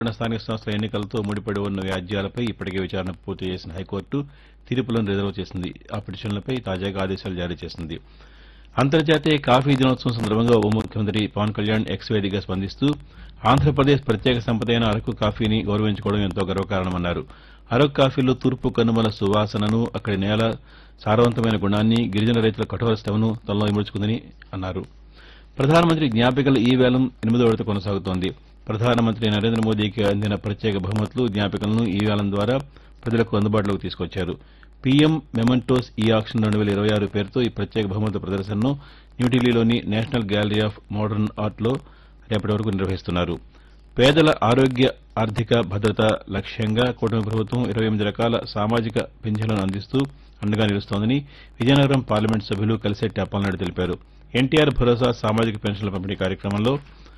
తెలంగాణ స్థానిక సంస్థల ఎన్నికలతో ముడిపడి ఉన్న వ్యాజ్యాలపై ఇప్పటికే విచారణ పూర్తి చేసిన హైకోర్టు తీర్పులను రిజర్వ్ చేసింది ఆ పిటిషన్లపై తాజాగా ఆదేశాలు జారీ చేసింది అంతర్జాతీయ కాఫీ దినోత్సవం సందర్భంగా ఉప ముఖ్యమంత్రి పవన్ కళ్యాణ్ ఎక్స్ వేదికగా స్పందిస్తూ ఆంధ్రప్రదేశ్ ప్రత్యేక సంపదైన అరకు కాఫీని గౌరవించుకోవడం ఎంతో గర్వకారణమన్నారు అరకు కాఫీలో తూర్పు కనుమల సువాసనను అక్కడి నేల సారవంతమైన గుణాన్ని గిరిజన రైతుల కఠోర శ్రమను తనలో ఇముడ్చుకుందని అన్నారు ప్రధానమంత్రి జ్ఞాపికల ఈ వేలం ఎనిమిదో విడత కొనసాగుతోంది ప్రధానమంత్రి నరేంద్ర మోదీకి అందిన ప్రత్యేక బహుమతులు జ్ఞాపికలను ఈ వేలం ద్వారా ప్రజలకు అందుబాటులోకి తీసుకొచ్చారు పీఎం మెమంటోస్ ఈ ఆక్షన్ రెండు వేల ఇరవై ఆరు పేరుతో ఈ ప్రత్యేక బహుమతుల ప్రదర్శనను న్యూఢిల్లీలోని నేషనల్ గ్యాలరీ ఆఫ్ మోడర్న్ ఆర్ట్లో రేపటి వరకు నిర్వహిస్తున్నారు పేదల ఆరోగ్య ఆర్థిక భద్రత లక్ష్యంగా కూటమి ప్రభుత్వం ఇరవై ఎనిమిది రకాల సామాజిక పింఛన్లను అందిస్తూ అండగా నిలుస్తోందని విజయనగరం పార్లమెంట్ సభ్యులు కలిసెట్టి అప్పలనాయుడు తెలిపారు ఎన్టీఆర్ భరోసా సామాజిక పెన్షన్ల పంపిణీ కార్యక్రమంలో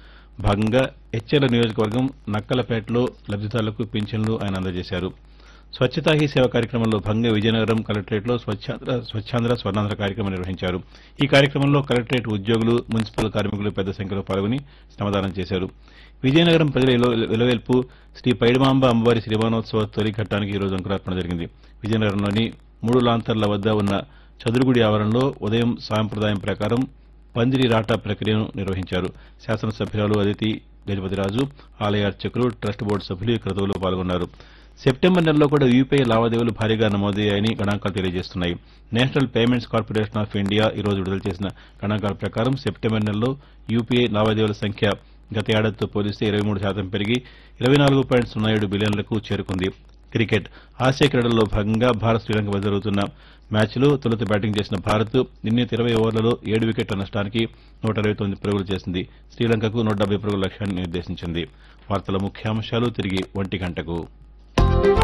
భాగంగా హెచ్ఎల్ నియోజకవర్గం నక్కలపేటలో లబ్దిదారులకు పింఛన్లు ఆయన అందజేశారు స్వచ్ఛతా హీ సేవ కార్యక్రమంలో భాగంగా విజయనగరం కలెక్టరేట్లో స్వచ్ఛాంధ్ర స్వచ్ఛాంధ్ర స్వర్ణాంధ్ర కార్యక్రమం నిర్వహించారు ఈ కార్యక్రమంలో కలెక్టరేట్ ఉద్యోగులు మున్సిపల్ కార్మికులు పెద్ద సంఖ్యలో పాల్గొని శ్రమదానం చేశారు విజయనగరం ప్రజల ఇలో- వెలువెల్పు శ్రీ పైడిమాంబ అమ్మవారి శ్రీమానోత్సవ తొలి ఘట్టానికి ఈ రోజు అంకురార్పణ జరిగింది విజయనగరంలోని మూడు లాంతర్ల వద్ద ఉన్న చదురుగుడి ఆవరణలో ఉదయం సాంప్రదాయం ప్రకారం పందిరి రాటా ప్రక్రియను నిర్వహించారు శాసనసభ్యురాలు అదితి గజపతిరాజు ఆలయ అర్చకులు ట్రస్ట్ బోర్డు సభ్యులు ఈ క్రతువులో పాల్గొన్నారు సెప్టెంబర్ నెలలో కూడా యూపీఐ లావాదేవీలు భారీగా నమోదయ్యాయని గణాంకాలు తెలియజేస్తున్నాయి national payments corporation of India ఈ రోజు విడుదల చేసిన గణాంకాల ప్రకారం సెప్టెంబర్ నెలలో యూపీఐ లావాదేవీల సంఖ్య గత ఏడాదితో పోలిస్తే ఇరవై మూడు శాతం పెరిగి ఇరవై నాలుగు పాయింట్ సున్నా ఏడు బిలియన్లకు చేరుకుంది క్రికెట్ ఆసియా క్రీడల్లో భాగంగా భారత్ శ్రీలంక మధ్య జరుగుతున్న మ్యాచ్లో తొలుత బ్యాటింగ్ చేసిన భారత్ నిర్ణీత ఇరవై ఓవర్లలో ఏడు వికెట్ల నష్టానికి నూట అరవై తొమ్మిది పరుగులు చేసింది శ్రీలంకకు నూట డెబ్బై పరుగుల లక్ష్యాన్ని నిర్దేశించింది వార్తల ముఖ్యాంశాలు తిరిగి ఒంటి గంటకు